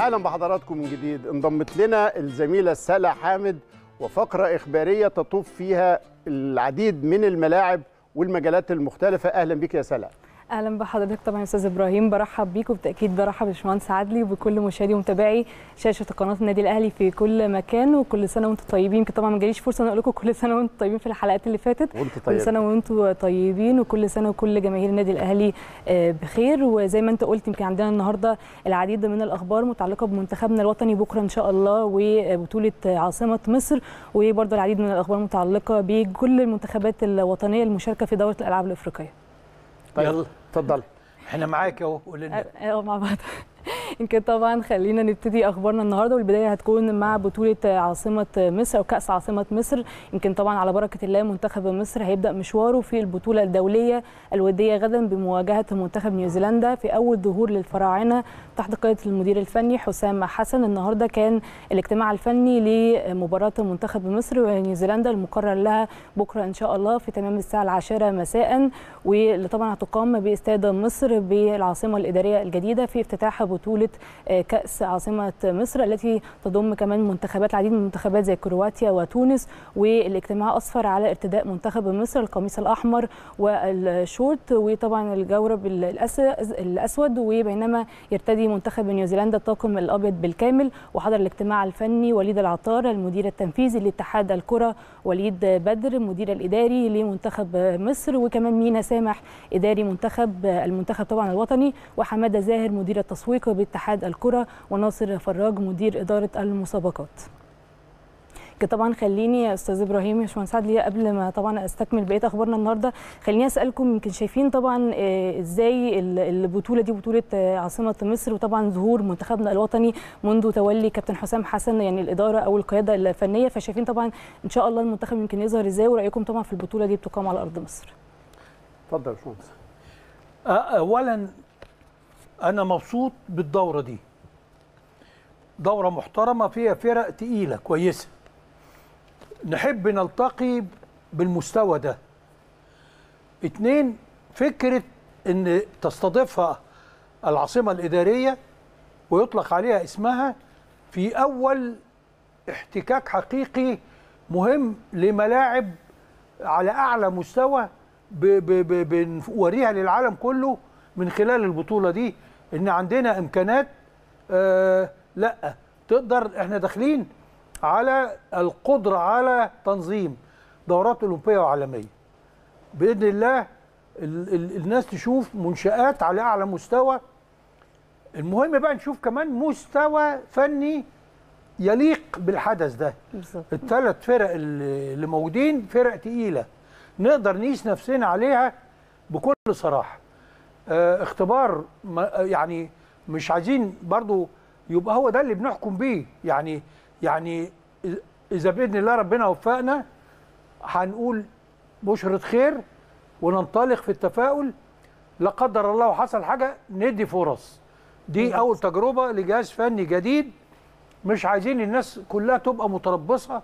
اهلا بحضراتكم من جديد انضمت لنا الزميله سلا حامد وفقره اخباريه تطوف فيها العديد من الملاعب والمجالات المختلفه اهلا بك يا سلا اهلا بحضرتك طبعا يا استاذ ابراهيم برحب بيك وبالتاكيد برحب باشمهندس عدلي وبكل مشاهدي ومتابعي شاشه قناه النادي الاهلي في كل مكان وكل سنه وانتم طيبين يمكن طبعا ما جاليش فرصه ان اقول لكم كل سنه وانتم طيبين في الحلقات اللي فاتت وانت كل طيب سنه وانتم طيبين وكل سنه وكل جماهير النادي الاهلي آه، بخير وزي ما انت قلت يمكن عندنا النهارده العديد من الاخبار متعلقه بمنتخبنا الوطني بكره ان شاء الله وبطوله عاصمه مصر وبرضه العديد من الاخبار متعلقه بكل المنتخبات الوطنيه المشاركه في دوره الالعاب الافريقيه طيب يلا اتفضل احنا معاك اهو قول لنا اه مع بعض يمكن طبعا خلينا نبتدي اخبارنا النهارده والبدايه هتكون مع بطوله عاصمه مصر او كاس عاصمه مصر يمكن طبعا على بركه الله منتخب مصر هيبدا مشواره في البطوله الدوليه الوديه غدا بمواجهه منتخب نيوزيلندا في اول ظهور للفراعنه تحت قياده المدير الفني حسام حسن النهارده كان الاجتماع الفني لمباراه منتخب مصر ونيوزيلندا المقرر لها بكره ان شاء الله في تمام الساعه العاشره مساء واللي طبعا هتقام باستاد مصر بالعاصمه الاداريه الجديده في افتتاح بطوله آه، كاس عاصمه مصر التي تضم كمان منتخبات العديد من المنتخبات زي كرواتيا وتونس والاجتماع اسفر على ارتداء منتخب مصر القميص الاحمر والشورت وطبعا الجورب الأس- الاسود وبينما يرتدي منتخب نيوزيلندا الطاقم الابيض بالكامل وحضر الاجتماع الفني وليد العطار المدير التنفيذي لاتحاد الكره وليد بدر المدير الاداري لمنتخب مصر وكمان مينا سامح اداري منتخب المنتخب طبعا الوطني وحماده زاهر مدير التسويق باتحاد الكره وناصر فراج مدير اداره المسابقات كده طبعا خليني يا استاذ ابراهيم يا باشمهندس عادل قبل ما طبعا استكمل بقيه اخبارنا النهارده خليني اسالكم يمكن شايفين طبعا آه، ازاي ال- البطوله دي بطوله آه، عاصمه مصر وطبعا ظهور منتخبنا الوطني منذ تولي كابتن حسام حسن يعني الاداره او القياده الفنيه فشايفين طبعا ان شاء الله المنتخب يمكن يظهر ازاي ورايكم طبعا في البطوله دي بتقام على ارض مصر اتفضل يا باشمهندس آه، اولا انا مبسوط بالدوره دي دوره محترمه فيها فرق تقيله كويسه نحب نلتقي بالمستوى ده اتنين فكره ان تستضيفها العاصمه الاداريه ويطلق عليها اسمها في اول احتكاك حقيقي مهم لملاعب على اعلى مستوى ب- ب- ب- بنوريها للعالم كله من خلال البطوله دي ان عندنا امكانات آه لا تقدر احنا داخلين على القدره على تنظيم دورات اولمبيه وعالميه باذن الله ال ال الناس تشوف منشات على اعلى مستوى المهم بقى نشوف كمان مستوى فني يليق بالحدث ده بالظبط الثلاث فرق اللي اللي موجودين فرق تقيله نقدر نقيس نفسنا عليها بكل صراحه آه، اختبار ما- يعني مش عايزين برضو يبقى هو ده اللي بنحكم بيه يعني يعني إذ- اذا باذن الله ربنا وفقنا هنقول بشرة خير وننطلق في التفاؤل لا قدر الله وحصل حاجه ندي فرص دي اول تجربه لجهاز فني جديد مش عايزين الناس كلها تبقى متربصه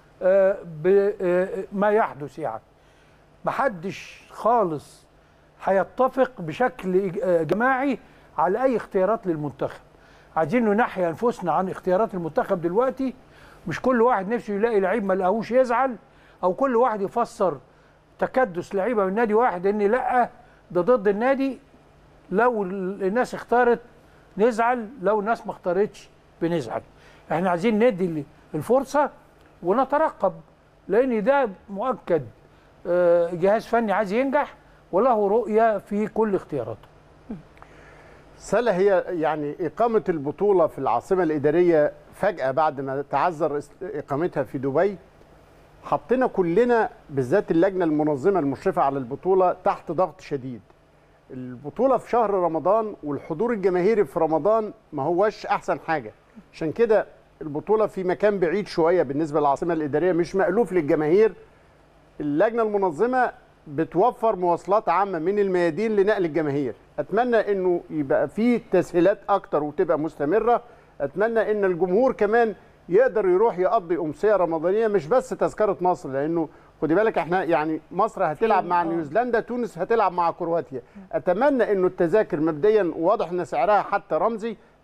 بما يحدث يعني محدش خالص هيتفق بشكل إج- آه، جماعي على اي اختيارات للمنتخب عايزين ننحي انفسنا عن اختيارات المنتخب دلوقتي مش كل واحد نفسه يلاقي لعيب ما لقاهوش يزعل او كل واحد يفسر تكدس لعيبه من نادي واحد ان لا ده ضد النادي لو ال- الناس اختارت نزعل لو الناس ما اختارتش بنزعل احنا عايزين ندي ال- الفرصه ونترقب لان ده مؤكد آه، جهاز فني عايز ينجح وله رؤيه في كل اختياراته سلا هي يعني إقامة البطولة في العاصمة الإدارية فجأة بعد ما تعذر است- إقامتها في دبي حطينا كلنا بالذات اللجنة المنظمة المشرفة على البطولة تحت ضغط شديد البطولة في شهر رمضان والحضور الجماهيري في رمضان ما هوش أحسن حاجة عشان كده البطولة في مكان بعيد شوية بالنسبة للعاصمة الإدارية مش مألوف للجماهير اللجنه المنظمه بتوفر مواصلات عامه من الميادين لنقل الجماهير اتمنى انه يبقى في تسهيلات اكتر وتبقى مستمره اتمنى ان الجمهور كمان يقدر يروح يقضي امسيه رمضانيه مش بس تذكره مصر لانه خدي بالك احنا يعني مصر هتلعب مع آه. نيوزيلندا تونس هتلعب مع كرواتيا اتمنى انه التذاكر مبدئيا واضح ان سعرها حتى رمزي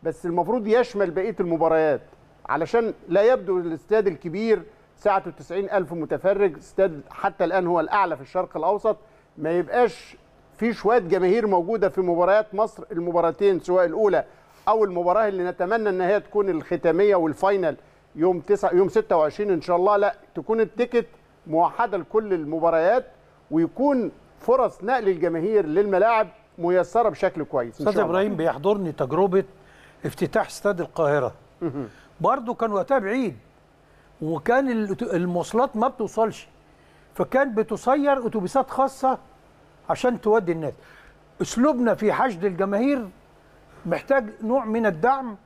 بس المفروض يشمل بقيه المباريات علشان لا يبدو الاستاد الكبير سعته 90 ألف متفرج استاد حتى الآن هو الأعلى في الشرق الأوسط ما يبقاش في شوية جماهير موجودة في مباريات مصر المباراتين سواء الأولى أو المباراة اللي نتمنى أن هي تكون الختامية والفاينل يوم 9 يوم 26 إن شاء الله لا تكون التيكت موحدة لكل المباريات ويكون فرص نقل الجماهير للملاعب ميسرة بشكل كويس إن استاذ شاء الله. ابراهيم بيحضرني تجربه افتتاح استاد القاهره برضه كان وقتها بعيد وكان ال- المواصلات ما بتوصلش فكان بتصير اتوبيسات خاصه عشان تودي الناس اسلوبنا في حشد الجماهير محتاج نوع من الدعم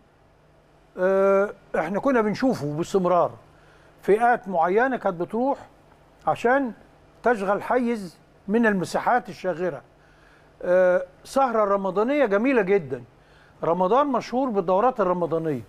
آه، احنا كنا بنشوفه باستمرار فئات معينه كانت بتروح عشان تشغل حيز من المساحات الشاغره آه، سهرة رمضانية جميلة جدا رمضان مشهور بالدورات الرمضانية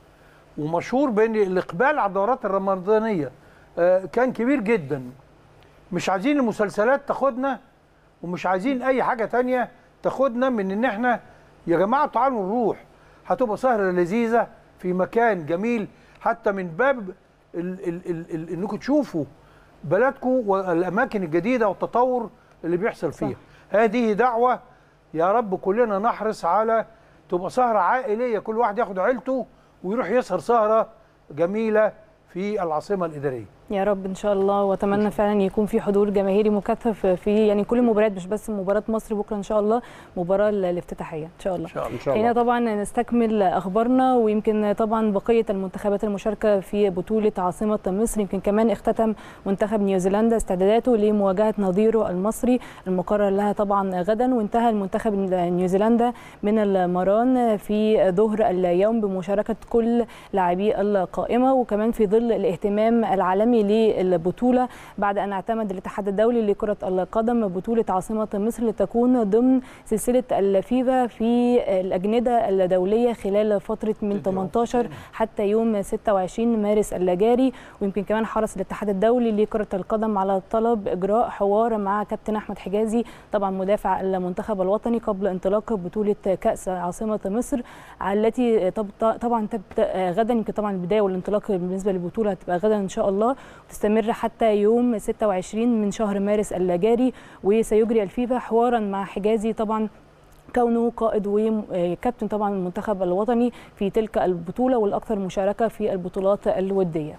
ومشهور بان الاقبال على الدورات الرمضانية آه، كان كبير جدا مش عايزين المسلسلات تاخدنا ومش عايزين اي حاجة تانية تاخدنا من ان احنا يا جماعة تعالوا نروح هتبقى سهرة لذيذة في مكان جميل حتى من باب ال ال ال ال انكم تشوفوا بلدكم والاماكن الجديده والتطور اللي بيحصل فيها هذه دعوه يا رب كلنا نحرص على تبقى سهره عائليه كل واحد ياخد عيلته ويروح يسهر سهره جميله في العاصمه الاداريه يا رب ان شاء الله واتمنى فعلا يكون في حضور جماهيري مكثف في يعني كل المباريات مش بس مباراه مصر بكره ان شاء الله مباراه الافتتاحيه ان شاء الله ان شاء الله إن شاء خلينا الله طبعا نستكمل اخبارنا ويمكن طبعا بقيه المنتخبات المشاركه في بطوله عاصمه مصر يمكن كمان اختتم منتخب نيوزيلندا استعداداته لمواجهه نظيره المصري المقرر لها طبعا غدا وانتهى المنتخب نيوزيلندا من المران في ظهر اليوم بمشاركه كل لاعبي القائمه وكمان في ظل الاهتمام العالمي للبطوله بعد ان اعتمد الاتحاد الدولي لكره القدم بطوله عاصمه مصر لتكون ضمن سلسله الفيفا في الاجنده الدوليه خلال فتره من 18 حتى يوم 26 مارس الجاري ويمكن كمان حرص الاتحاد الدولي لكره القدم على طلب اجراء حوار مع كابتن احمد حجازي طبعا مدافع المنتخب الوطني قبل انطلاق بطوله كاس عاصمه مصر التي طب- طبعا تبدا غدا يمكن طبعا البدايه والانطلاق بالنسبه للبطوله هتبقى غدا ان شاء الله وتستمر حتى يوم 26 من شهر مارس الجاري وسيجري الفيفا حوارا مع حجازي طبعا كونه قائد وكابتن طبعا المنتخب الوطني في تلك البطوله والاكثر مشاركه في البطولات الوديه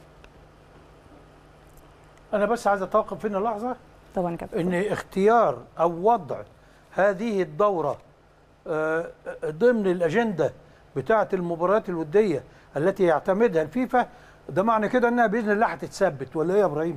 انا بس عايز اتوقف هنا لحظه طبعا كابتن ان اختيار او وضع هذه الدوره آه، ضمن الاجنده بتاعه المباريات الوديه التي يعتمدها الفيفا ده معنى كده انها باذن الله هتتثبت ولا ايه يا ابراهيم؟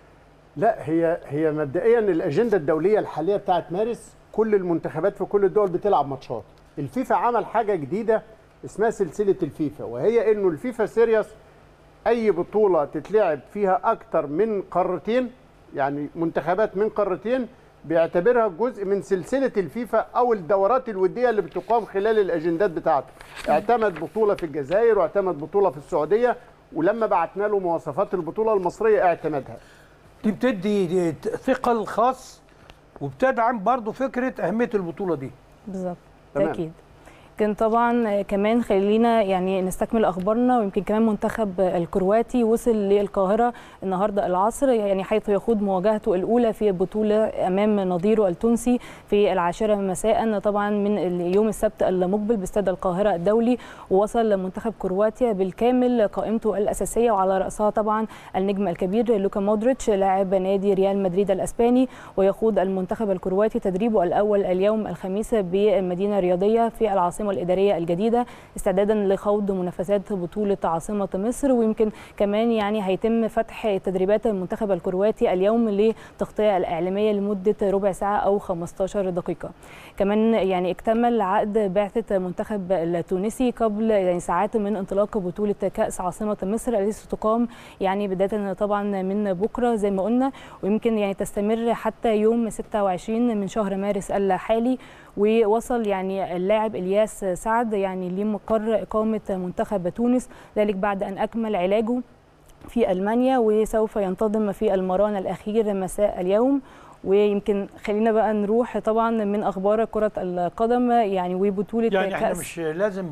لا هي هي مبدئيا الاجنده الدوليه الحاليه بتاعت مارس كل المنتخبات في كل الدول بتلعب ماتشات الفيفا عمل حاجه جديده اسمها سلسله الفيفا وهي انه الفيفا سيريس اي بطوله تتلعب فيها اكتر من قارتين يعني منتخبات من قارتين بيعتبرها جزء من سلسله الفيفا او الدورات الوديه اللي بتقام خلال الاجندات بتاعته اعتمد بطوله في الجزائر واعتمد بطوله في السعوديه ولما بعتنا له مواصفات البطوله المصريه اعتمدها دي بتدي ثقل خاص وبتدعم برضو فكره اهميه البطوله دي بالظبط تمام. اكيد كان طبعا كمان خلينا يعني نستكمل اخبارنا ويمكن كمان منتخب الكرواتي وصل للقاهره النهارده العصر يعني حيث يخوض مواجهته الاولى في بطوله امام نظيره التونسي في العاشره مساء طبعا من يوم السبت المقبل باستاد القاهره الدولي ووصل منتخب كرواتيا بالكامل قائمته الاساسيه وعلى راسها طبعا النجم الكبير لوكا مودريتش لاعب نادي ريال مدريد الاسباني ويخوض المنتخب الكرواتي تدريبه الاول اليوم الخميس بالمدينه الرياضيه في العاصمه الاداريه الجديده استعدادا لخوض منافسات بطوله عاصمه مصر ويمكن كمان يعني هيتم فتح تدريبات المنتخب الكرواتي اليوم للتغطيه الاعلاميه لمده ربع ساعه او 15 دقيقه كمان يعني اكتمل عقد بعثه المنتخب التونسي قبل يعني ساعات من انطلاق بطوله كاس عاصمه مصر التي ستقام يعني بدايه طبعا من بكره زي ما قلنا ويمكن يعني تستمر حتى يوم 26 من شهر مارس الحالي ووصل يعني اللاعب الياس سعد يعني لمقر اقامه منتخب تونس ذلك بعد ان اكمل علاجه في المانيا وسوف ينتظم في المران الاخير مساء اليوم ويمكن خلينا بقى نروح طبعا من اخبار كره القدم يعني وبطوله يعني احنا كاس مش لازم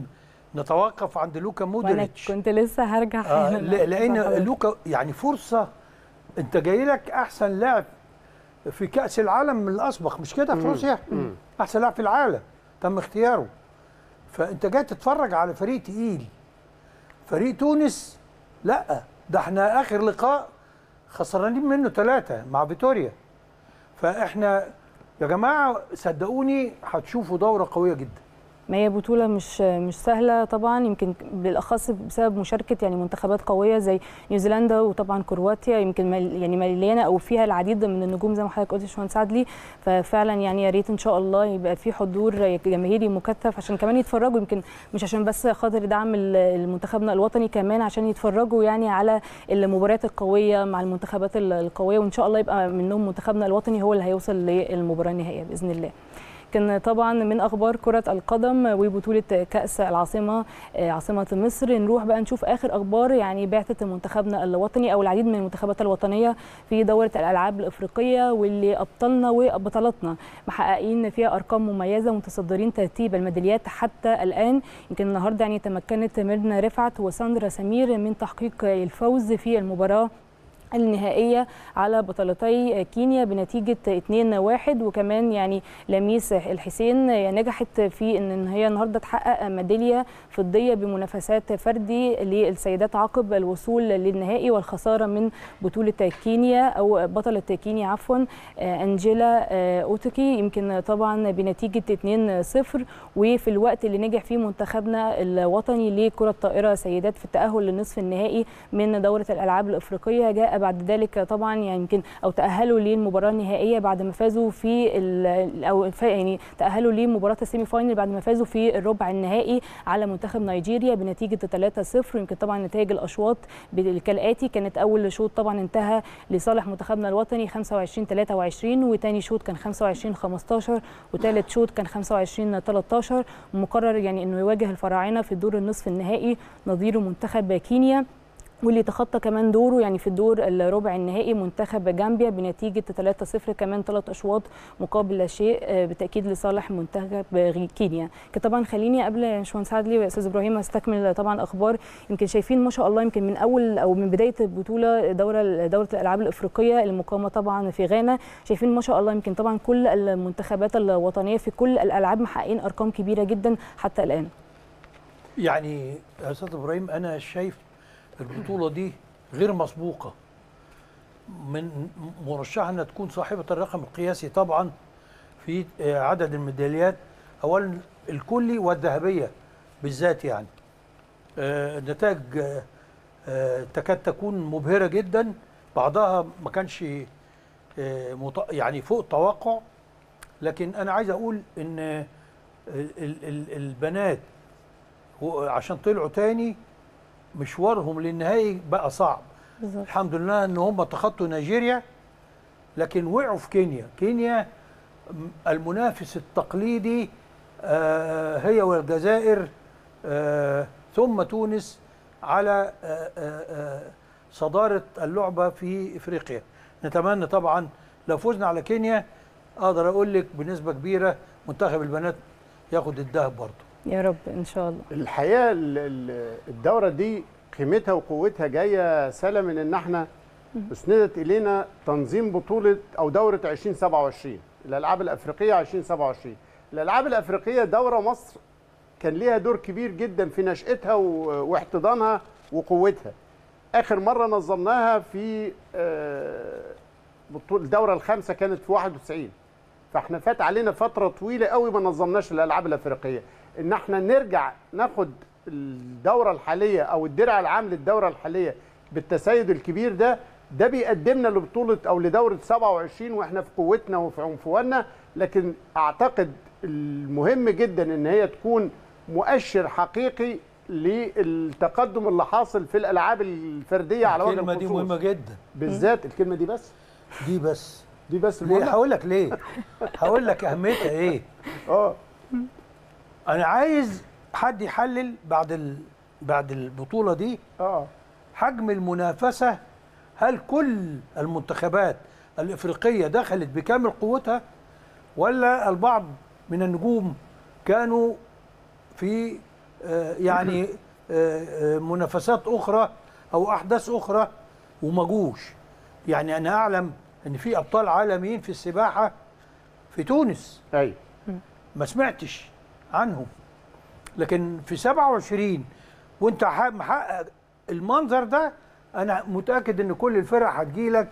نتوقف عند لوكا وانا مودريتش كنت لسه هرجع آه حالا ل- لان لحضرتك. لوكا يعني فرصه انت جاي لك احسن لاعب في كاس العالم من الاسبق مش كده في روسيا احسن لاعب في العالم تم اختياره فانت جاي تتفرج على فريق تقيل فريق تونس لا ده احنا اخر لقاء خسرانين منه ثلاثه مع فيتوريا فاحنا يا جماعه صدقوني هتشوفوا دوره قويه جدا ما هي بطولة مش مش سهلة طبعا يمكن بالأخص بسبب مشاركة يعني منتخبات قوية زي نيوزيلندا وطبعا كرواتيا يمكن مل يعني مليانة أو فيها العديد من النجوم زي ما حضرتك قلت يا باشمهندس عدلي ففعلا يعني يا ريت إن شاء الله يبقى في حضور جماهيري مكثف عشان كمان يتفرجوا يمكن مش عشان بس خاطر دعم ال- منتخبنا الوطني كمان عشان يتفرجوا يعني على المباريات القوية مع المنتخبات ال- القوية وإن شاء الله يبقى منهم منتخبنا الوطني هو اللي هيوصل للمباراة النهائية بإذن الله. كان طبعا من اخبار كره القدم وبطوله كاس العاصمه آه، عاصمه مصر نروح بقى نشوف اخر اخبار يعني بعثه منتخبنا الوطني او العديد من المنتخبات الوطنيه في دوره الالعاب الافريقيه واللي ابطالنا وبطلاتنا محققين فيها ارقام مميزه ومتصدرين ترتيب الميداليات حتى الان يمكن النهارده يعني تمكنت ميرنا رفعت وساندرا سمير من تحقيق الفوز في المباراه النهائية على بطلتي كينيا بنتيجة 2-1 وكمان يعني لميس الحسين نجحت في ان هي النهارده تحقق ميدالية فضية بمنافسات فردي للسيدات عقب الوصول للنهائي والخسارة من بطولة كينيا او بطلة كينيا عفوا انجيلا اوتوكي يمكن طبعا بنتيجة 2-0 وفي الوقت اللي نجح فيه منتخبنا الوطني لكرة الطائرة سيدات في التأهل للنصف النهائي من دورة الألعاب الأفريقية جاء بعد ذلك طبعا يعني يمكن أو تأهلوا للمباراة النهائية بعد ما فازوا في ال- أو ف- يعني تأهلوا لمباراة السيمي فاينل بعد ما فازوا في الربع النهائي على منتخب نيجيريا بنتيجة 3-0 يمكن طبعا نتائج الأشواط بال- كالآتي كانت أول شوط طبعا انتهى لصالح منتخبنا الوطني 25 23 وتاني شوط كان 25 15 وثالث شوط كان 25 13 ومقرر يعني انه يواجه الفراعنه في الدور النصف النهائي نظيره منتخب كينيا واللي تخطى كمان دوره يعني في الدور الربع النهائي منتخب جامبيا بنتيجه 3-0 كمان ثلاث اشواط مقابل لا شيء آه، بالتاكيد لصالح منتخب غي- كينيا كان طبعا خليني قبل يا باشمهندس عادلي واستاذ ابراهيم استكمل طبعا اخبار يمكن شايفين ما شاء الله يمكن من اول او من بدايه البطوله دوره دوره الالعاب الافريقيه المقامه طبعا في غانا شايفين ما شاء الله يمكن طبعا كل المنتخبات الوطنيه في كل الالعاب محققين ارقام كبيره جدا حتى الان يعني يا استاذ ابراهيم انا شايف البطوله دي غير مسبوقه من مرشحه انها تكون صاحبه الرقم القياسي طبعا في آه، عدد الميداليات اولا الكلي والذهبيه بالذات يعني آه، النتائج آه، آه، تكاد تكون مبهره جدا بعضها ما كانش آه، مط- يعني فوق التوقع لكن انا عايز اقول ان ال- ال- ال- البنات عشان طلعوا تاني مشوارهم للنهائي بقى صعب بالظبط الحمد لله ان هم تخطوا نيجيريا لكن وقعوا في كينيا كينيا م- المنافس التقليدي آه، هي والجزائر آه، ثم تونس على آه، آه، آه، صدارة اللعبة في افريقيا نتمنى طبعا لو فزنا على كينيا اقدر اقول لك بنسبة كبيرة منتخب البنات ياخد الذهب برضه يا رب ان شاء الله الحقيقه ال- ال- الدوره دي قيمتها وقوتها جايه سلا من ان احنا اسندت الينا تنظيم بطوله او دوره 2027 الالعاب الافريقيه 2027 الالعاب الافريقيه دوره مصر كان ليها دور كبير جدا في نشاتها و- واحتضانها وقوتها اخر مره نظمناها في آه، بطوله الدوره الخامسه كانت في 91 فاحنا فات علينا فتره طويله قوي ما نظمناش الالعاب الافريقيه ان احنا نرجع ناخد الدوره الحاليه او الدرع العام للدوره الحاليه بالتسيد الكبير ده ده بيقدمنا لبطوله او لدوره 27 واحنا في قوتنا وفي عنفواننا لكن اعتقد المهم جدا ان هي تكون مؤشر حقيقي للتقدم اللي حاصل في الالعاب الفرديه على وجه الكلمة دي الخصوص مهمة جدا بالذات الكلمه دي بس دي بس دي بس ليه المهمة. هقول لك ليه هقول لك اهميتها ايه اه انا عايز حد يحلل بعد ال... بعد البطوله دي اه حجم المنافسه هل كل المنتخبات الافريقيه دخلت بكامل قوتها ولا البعض من النجوم كانوا في آه، يعني آه، آه، منافسات اخرى او احداث اخرى وما جوش يعني انا اعلم ان في ابطال عالميين في السباحه في تونس ايوه ما سمعتش عنهم لكن في 27 وانت ح- محقق المنظر ده انا متاكد ان كل الفرق هتجيلك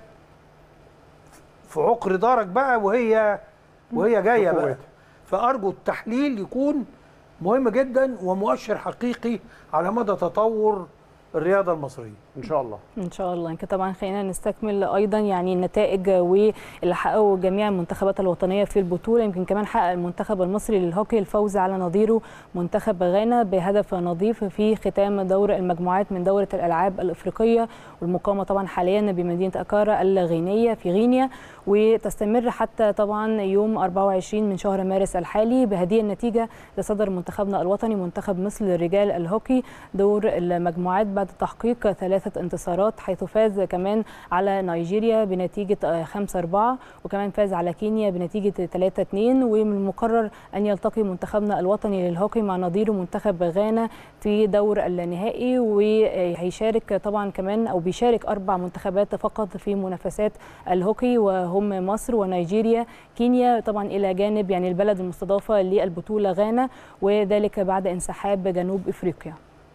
في عقر دارك بقى وهي وهي جايه بقى بقوتها. فارجو التحليل يكون مهم جدا ومؤشر حقيقي على مدى تطور الرياضه المصريه ان شاء الله ان شاء الله يمكن طبعا خلينا نستكمل ايضا يعني النتائج واللي حققه جميع المنتخبات الوطنيه في البطوله يمكن كمان حقق المنتخب المصري للهوكي الفوز على نظيره منتخب غانا بهدف نظيف في ختام دور المجموعات من دوره الالعاب الافريقيه والمقامه طبعا حاليا بمدينه اكارا الغينيه في غينيا وتستمر حتى طبعا يوم 24 من شهر مارس الحالي بهذه النتيجه لصدر منتخبنا الوطني منتخب مصر للرجال الهوكي دور المجموعات بعد تحقيق ثلاثة انتصارات حيث فاز كمان على نيجيريا بنتيجة 5-4 وكمان فاز على كينيا بنتيجة 3-2 ومن المقرر أن يلتقي منتخبنا الوطني للهوكي مع نظيره منتخب غانا في دور النهائي وهيشارك طبعا كمان أو بيشارك أربع منتخبات فقط في منافسات الهوكي وهم مصر ونيجيريا كينيا طبعا إلى جانب يعني البلد المستضافة للبطولة غانا وذلك بعد انسحاب جنوب إفريقيا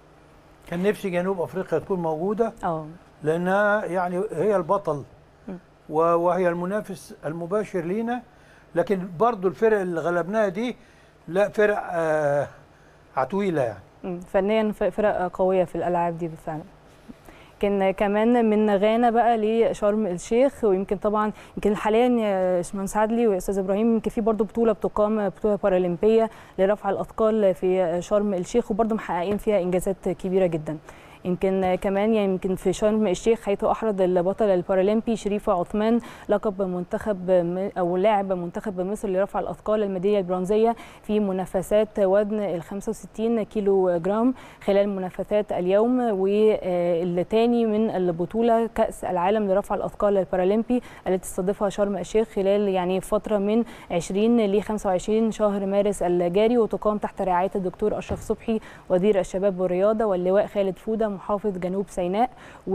كان نفسي جنوب افريقيا تكون موجوده اه لانها يعني هي البطل و- وهي المنافس المباشر لينا لكن برضو الفرق اللي غلبناها دي لا فرق آه عتويله يعني مم. فنيا ف- فرق قويه في الالعاب دي بالفعل كان كمان من غانا بقى لشرم الشيخ ويمكن طبعا يمكن حاليا يا باشمهندس عدلي واستاذ ابراهيم يمكن في برضه بطوله بتقام بطوله بارالمبيه لرفع الاثقال في شرم الشيخ وبرضه محققين فيها انجازات كبيره جدا يمكن كمان يعني يمكن في شرم الشيخ حيث احرز البطل البارالمبي شريفه عثمان لقب منتخب م- او لاعب منتخب مصر لرفع الاثقال الميداليه البرونزيه في منافسات وزن ال 65 كيلو جرام خلال منافسات اليوم والثاني من البطوله كاس العالم لرفع الاثقال البارالمبي التي استضافها شرم الشيخ خلال يعني فتره من 20 ل 25 شهر مارس الجاري وتقام تحت رعايه الدكتور اشرف صبحي وزير الشباب والرياضه واللواء خالد فوده محافظ جنوب سيناء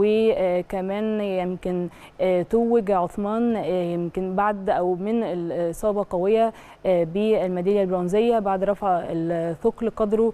وكمان يمكن آه، توج عثمان آه، يمكن بعد او من الاصابه قويه آه، بالميداليه البرونزيه بعد رفع الثقل قدره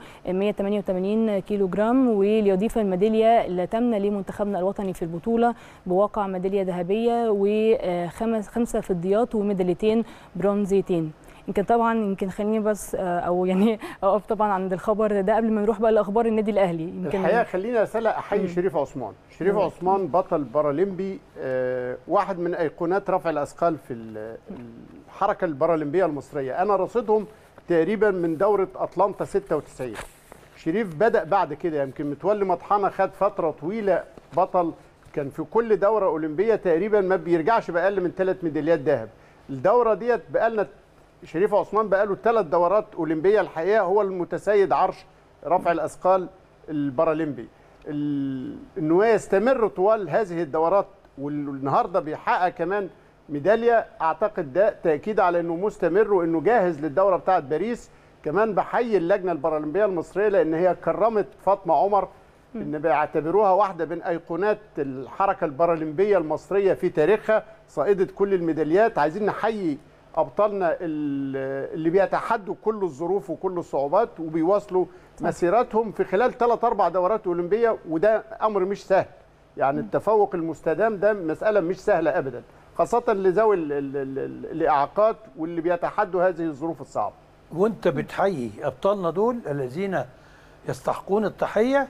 188 كيلو جرام وليضيف الميداليه اللي تمنى لمنتخبنا الوطني في البطوله بواقع ميداليه ذهبيه وخمس خمسه فضيات وميداليتين برونزيتين يمكن طبعا يمكن خليني بس آه، او يعني اقف طبعا عند الخبر ده قبل ما نروح بقى لاخبار النادي الاهلي يمكن الحقيقه خليني اسالها احيي شريف عثمان شريف عثمان بطل بارالمبي آه، واحد من ايقونات رفع الاثقال في ال- الحركه البارالمبيه المصريه انا رصيدهم تقريبا من دوره اطلانتا 96 شريف بدا بعد كده يمكن متولي مطحنه خد فتره طويله بطل كان في كل دوره اولمبيه تقريبا ما بيرجعش باقل من ثلاث ميداليات ذهب الدوره ديت بقالنا شريف عثمان بقاله ثلاث دورات اولمبيه الحقيقه هو المتسيد عرش رفع الاثقال البارالمبي ال- ان هو يستمر طوال هذه الدورات والنهارده بيحقق كمان ميداليه اعتقد ده تاكيد على انه مستمر وانه جاهز للدوره بتاعه باريس كمان بحيي اللجنه البارالمبيه المصريه لان هي كرمت فاطمه عمر ان بيعتبروها واحده من ايقونات الحركه البارالمبيه المصريه في تاريخها صائده كل الميداليات عايزين نحيي ابطالنا ال- اللي بيتحدوا كل الظروف وكل الصعوبات وبيواصلوا مسيراتهم في خلال ثلاث اربع دورات اولمبيه وده امر مش سهل يعني التفوق المستدام ده مساله مش سهله ابدا خاصه لذوي ال- ال- ال- الاعاقات واللي بيتحدوا هذه الظروف الصعبه وانت بتحيي ابطالنا دول الذين يستحقون التحيه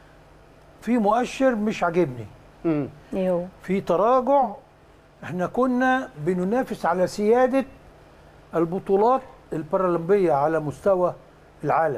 في مؤشر مش عاجبني امم ايه هو في تراجع احنا كنا بننافس على سياده البطولات البارالمبيه على مستوى العالم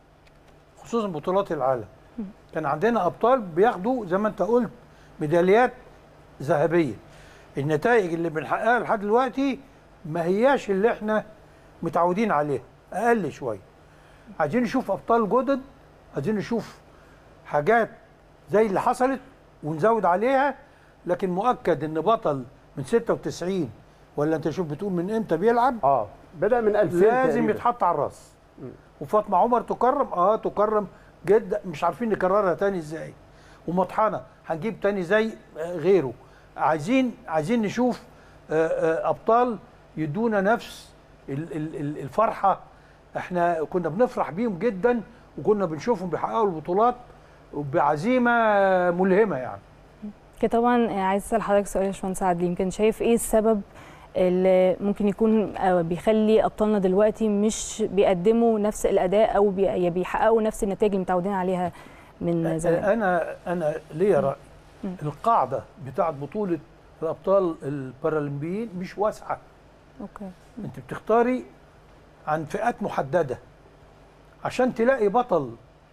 خصوصا بطولات العالم كان عندنا ابطال بياخدوا زي ما انت قلت ميداليات ذهبيه النتائج اللي بنحققها لحد دلوقتي ما هياش اللي احنا متعودين عليها اقل شويه عايزين نشوف ابطال جدد عايزين نشوف حاجات زي اللي حصلت ونزود عليها لكن مؤكد ان بطل من 96 ولا انت شوف بتقول من امتى بيلعب اه بدا من 2000 لازم تقريباً. يتحط على الراس وفاطمه عمر تكرم اه تكرم جدا مش عارفين نكررها تاني ازاي ومطحنه هنجيب تاني زي آه، غيره عايزين عايزين نشوف آه، آه، ابطال يدونا نفس ال- ال- ال- الفرحه احنا كنا بنفرح بيهم جدا وكنا بنشوفهم بيحققوا البطولات بعزيمه ملهمه يعني كده طبعا عايز اسال حضرتك سؤال يا باشمهندس عادل يمكن شايف ايه السبب اللي ممكن يكون آه، بيخلي ابطالنا دلوقتي مش بيقدموا نفس الاداء او بي- يعني بيحققوا نفس النتائج اللي متعودين عليها من زمان انا انا ليا راي مم. القاعده بتاعت بطوله الابطال البارالمبيين مش واسعه اوكي انت بتختاري عن فئات محدده عشان تلاقي بطل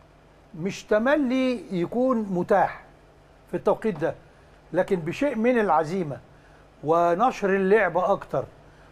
مش تملي يكون متاح في التوقيت ده لكن بشيء من العزيمه ونشر اللعبه اكتر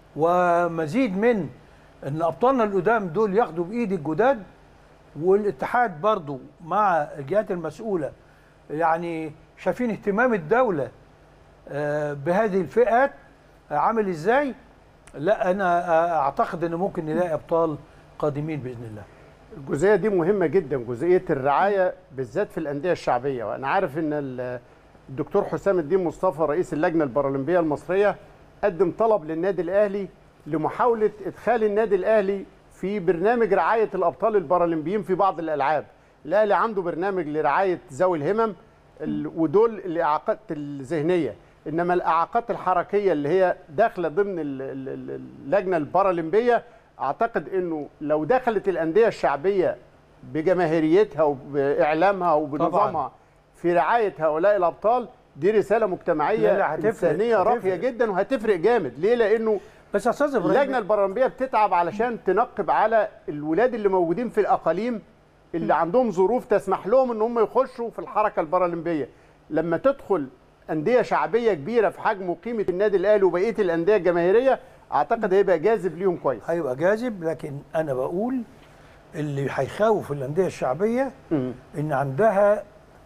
ومزيد من ان ابطالنا القدام دول ياخدوا بايد الجداد والاتحاد برضو مع الجهات المسؤوله يعني شايفين اهتمام الدوله آه، بهذه الفئات آه، عامل ازاي لا انا آه، اعتقد ان ممكن نلاقي ابطال قادمين باذن الله الجزئيه دي مهمه جدا جزئيه الرعايه بالذات في الانديه الشعبيه وانا عارف ان ال- الدكتور حسام الدين مصطفى رئيس اللجنه البارالمبيه المصريه قدم طلب للنادي الاهلي لمحاوله ادخال النادي الاهلي في برنامج رعايه الابطال البارالمبيين في بعض الالعاب الاهلي عنده برنامج لرعايه ذوي الهمم ال- ودول الاعاقات الذهنيه انما الاعاقات الحركيه اللي هي داخله ضمن ال- ال- ال- اللجنه البارالمبيه اعتقد انه لو دخلت الانديه الشعبيه بجماهيريتها وباعلامها وبنظامها في رعايه هؤلاء الابطال دي رساله لا، مجتمعيه لا، هتفرق، انسانيه هتفرق. راقيه جدا وهتفرق جامد ليه لانه بس يا استاذ ابراهيم اللجنه البرلمبيه بتتعب علشان تنقب على الولاد اللي موجودين في الاقاليم اللي عندهم ظروف تسمح لهم ان هم يخشوا في الحركه البرلمبيه لما تدخل انديه شعبيه كبيره في حجم وقيمه النادي الاهلي وبقيه الانديه الجماهيريه اعتقد هيبقى جاذب ليهم كويس هيبقى جاذب لكن انا بقول اللي هيخوف الانديه الشعبيه مم. ان عندها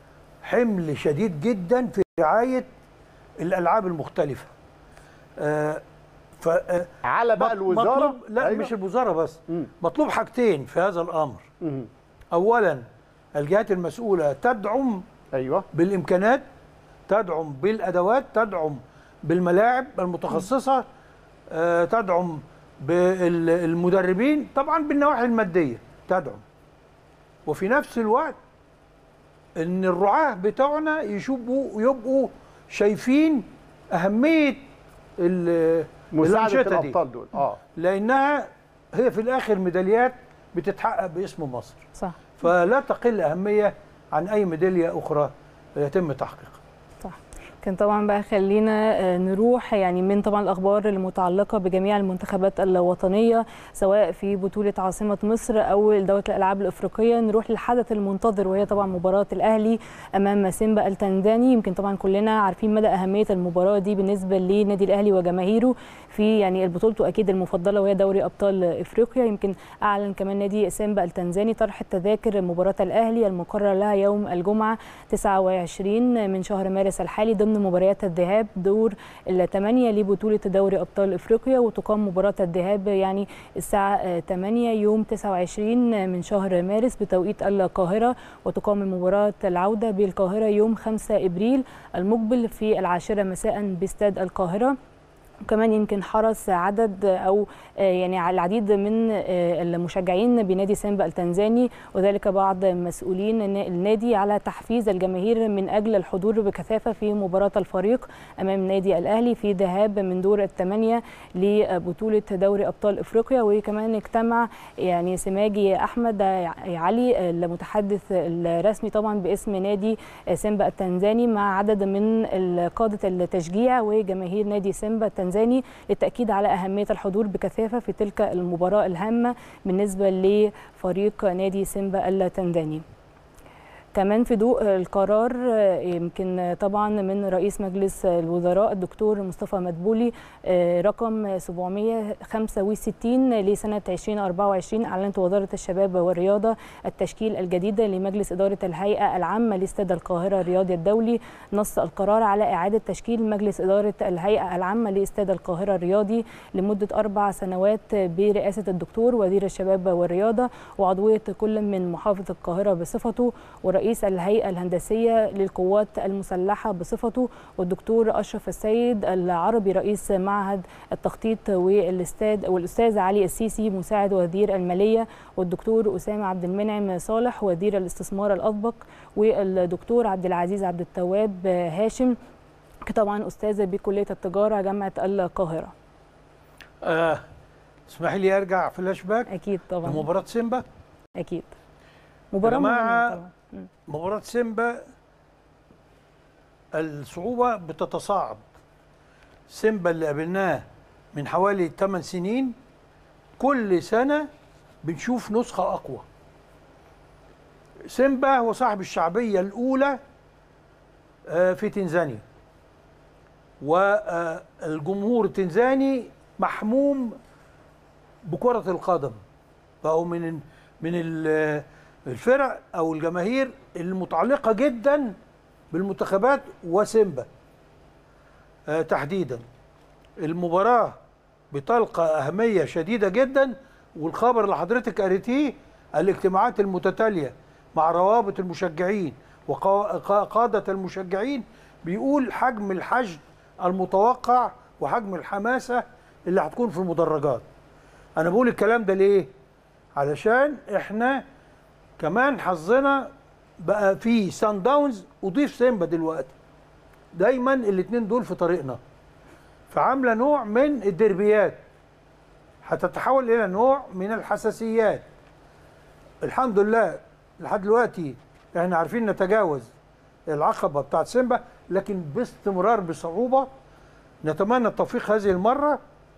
حمل شديد جدا في رعايه الالعاب المختلفه آه ف آه، على بقى الوزاره مطلوب لا أيوة. مش الوزاره بس مم. مطلوب حاجتين في هذا الامر مم. اولا الجهات المسؤوله تدعم ايوه بالامكانات تدعم بالادوات تدعم بالملاعب المتخصصه آه، تدعم بالمدربين طبعا بالنواحي الماديه تدعم وفي نفس الوقت ان الرعاه بتوعنا يشوفوا يبقوا شايفين اهميه ال- مساعده الأنشطة دي. الابطال دول اه لانها هي في الاخر ميداليات بتتحقق باسم مصر صح فلا تقل اهميه عن اي ميداليه اخرى يتم تحقيقها صح كان طبعا بقى خلينا آه، نروح يعني من طبعا الاخبار المتعلقه بجميع المنتخبات الوطنيه سواء في بطوله عاصمه مصر او دوله الالعاب الافريقيه نروح للحدث المنتظر وهي طبعا مباراه الاهلي امام سيمبا التنزاني يمكن طبعا كلنا عارفين مدى اهميه المباراه دي بالنسبه لنادي الاهلي وجماهيره في يعني بطولته اكيد المفضله وهي دوري ابطال افريقيا يمكن اعلن كمان نادي سيمبا التنزاني طرح التذاكر مباراه الاهلي المقرر لها يوم الجمعه 29 من شهر مارس الحالي ضمن مباريات الذهاب دور الثمانيه لبطوله دوري ابطال افريقيا وتقام مباراه الذهاب يعني الساعه آه، 8 يوم 29 من شهر مارس بتوقيت القاهره وتقام مباراه العوده بالقاهره يوم 5 ابريل المقبل في العاشره مساء باستاد القاهره وكمان يمكن حرص عدد او آه، يعني على العديد من آه، المشجعين بنادي سيمبا التنزاني وذلك بعض مسؤولين النا- النادي على تحفيز الجماهير من اجل الحضور بكثافه في مباراه الفريق امام نادي الاهلي في ذهاب من دور الثمانيه لبطوله دوري ابطال افريقيا وكمان اجتمع يعني سماجي احمد علي المتحدث الرسمي طبعا باسم نادي سيمبا التنزاني مع عدد من قاده التشجيع وجماهير نادي سيمبا التنزاني للتاكيد على اهميه الحضور بكثافه في تلك المباراه الهامه بالنسبه لفريق نادي سيمبا التنزاني كمان في ضوء القرار آه، يمكن طبعا من رئيس مجلس الوزراء الدكتور مصطفى مدبولي آه، رقم 765 لسنة 2024 أعلنت وزارة الشباب والرياضة التشكيل الجديد لمجلس إدارة الهيئة العامة لاستاد القاهرة الرياضي الدولي نص القرار على إعادة تشكيل مجلس إدارة الهيئة العامة لاستاد القاهرة الرياضي لمدة أربع سنوات برئاسة الدكتور وزير الشباب والرياضة وعضوية كل من محافظ القاهرة بصفته ورئيس الهيئة الهندسية للقوات المسلحة بصفته والدكتور أشرف السيد العربي رئيس معهد التخطيط والاستاد والأستاذ علي السيسي مساعد وزير المالية والدكتور أسامة عبد المنعم صالح وزير الاستثمار الأسبق والدكتور عبد العزيز عبد التواب هاشم طبعا أستاذ بكلية التجارة جامعة القاهرة آه اسمح لي ارجع فلاش باك أكيد طبعا لمباراه سيمبا أكيد مباراة جماعة، مهمة طبعا مم. مباراه سيمبا الصعوبه بتتصاعد سيمبا اللي قابلناه من حوالي 8 سنين كل سنه بنشوف نسخه اقوى سيمبا هو صاحب الشعبيه الاولى آه، في تنزانيا والجمهور التنزاني محموم بكرة القدم فهو من من ال- الفرق او الجماهير المتعلقة جدا بالمنتخبات وسيمبا آه، تحديدا المباراة بتلقى أهمية شديدة جدا والخبر اللي حضرتك قريتيه الاجتماعات المتتالية مع روابط المشجعين وقادة المشجعين بيقول حجم الحشد المتوقع وحجم الحماسة اللي هتكون في المدرجات أنا بقول الكلام ده ليه؟ علشان إحنا كمان حظنا بقى في سان داونز وضيف سيمبا دلوقتي دايما الاتنين دول في طريقنا فعامله نوع من الدربيات هتتحول الى نوع من الحساسيات الحمد لله لحد دلوقتي احنا عارفين نتجاوز العقبه بتاعت سيمبا لكن باستمرار بصعوبه نتمنى التوفيق هذه المره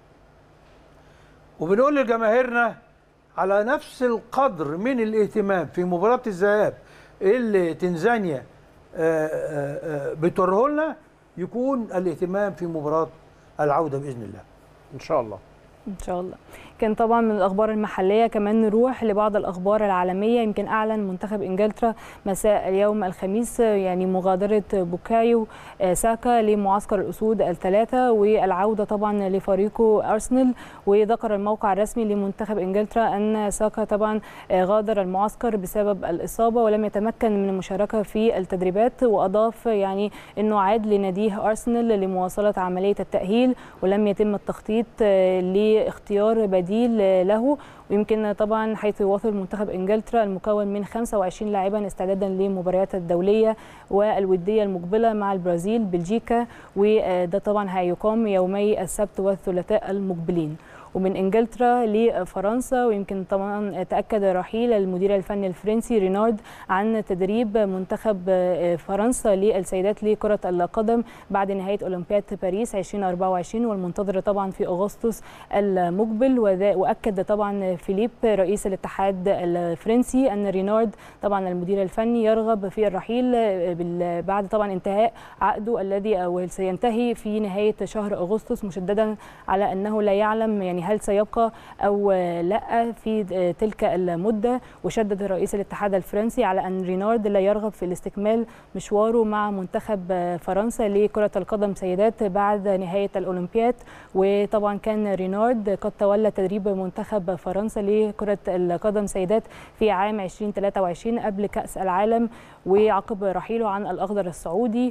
وبنقول لجماهيرنا على نفس القدر من الاهتمام في مباراه الذهاب اللي تنزانيا آه، آه، آه، بتوريه لنا يكون الاهتمام في مباراه العوده باذن الله ان شاء الله ان شاء الله كان طبعا من الاخبار المحليه كمان نروح لبعض الاخبار العالميه يمكن اعلن منتخب انجلترا مساء اليوم الخميس يعني مغادره بوكايو آه، ساكا لمعسكر الاسود الثلاثه والعوده طبعا لفريقه ارسنال وذكر الموقع الرسمي لمنتخب انجلترا ان ساكا طبعا آه، غادر المعسكر بسبب الاصابه ولم يتمكن من المشاركه في التدريبات واضاف يعني انه عاد لناديه ارسنال لمواصله عمليه التاهيل ولم يتم التخطيط آه، لاختيار بديل آه، له ويمكن طبعا حيث يواصل منتخب انجلترا المكون من 25 لاعبا استعدادا للمباريات الدوليه والوديه المقبله مع البرازيل بلجيكا وده طبعا هيقام يومي السبت والثلاثاء المقبلين ومن انجلترا لفرنسا ويمكن طبعا تاكد رحيل المدير الفني الفرنسي رينارد عن تدريب منتخب فرنسا للسيدات لكره القدم بعد نهايه اولمبياد باريس 2024 والمنتظره طبعا في اغسطس المقبل وذا- واكد طبعا فيليب رئيس الاتحاد الفرنسي ان رينارد طبعا المدير الفني يرغب في الرحيل بال- بعد طبعا انتهاء عقده الذي أو سينتهي في نهايه شهر اغسطس مشددا على انه لا يعلم يعني هل سيبقى او لا في تلك المده وشدد رئيس الاتحاد الفرنسي على ان رينارد لا يرغب في الاستكمال مشواره مع منتخب فرنسا لكره القدم سيدات بعد نهايه الاولمبياد وطبعا كان رينارد قد تولى تدريب منتخب فرنسا لكره القدم سيدات في عام 2023 قبل كاس العالم وعقب رحيله عن الاخضر السعودي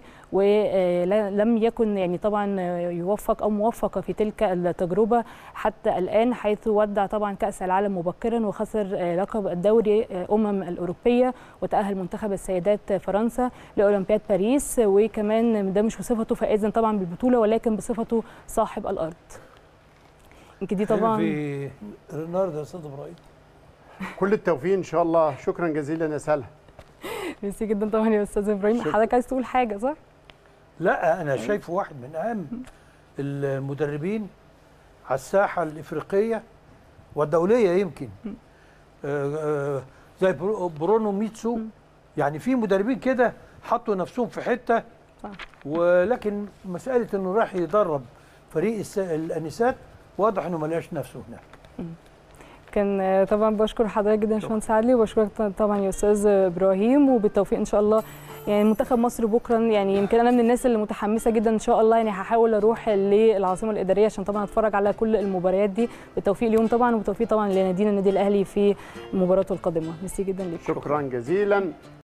ولم يكن يعني طبعا يوفق او موفق في تلك التجربه حتى الان حيث ودع طبعا كاس العالم مبكرا وخسر لقب الدوري امم الاوروبيه وتاهل منتخب السيدات فرنسا لاولمبياد باريس وكمان ده مش بصفته فائزا طبعا بالبطوله ولكن بصفته صاحب الارض يمكن دي طبعا في رينارد يا استاذ ابراهيم كل التوفيق ان شاء الله شكرا جزيلا يا سلمى ميرسي جدا طبعا يا استاذ ابراهيم شكرا. حضرتك عايز تقول حاجه صح؟ لا انا شايفه واحد من اهم المدربين على الساحه الافريقيه والدوليه يمكن آه، آه، زي برو- برونو ميتسو يعني في مدربين كده حطوا نفسهم في حته صح. ولكن مساله انه راح يدرب فريق الس- الانسات واضح انه ما لقاش نفسه هناك كان آه، طبعا بشكر حضرتك جدا يا باشمهندس عدلي وبشكرك ط- طبعا يا استاذ ابراهيم وبالتوفيق ان شاء الله يعني منتخب مصر بكره يعني يمكن انا من الناس اللي متحمسه جدا ان شاء الله يعني هحاول اروح للعاصمه الاداريه عشان طبعا اتفرج على كل المباريات دي بالتوفيق اليوم طبعا وبالتوفيق طبعا لنادينا النادي الاهلي في مباراته القادمه ميرسي جدا ليك شكرا جزيلا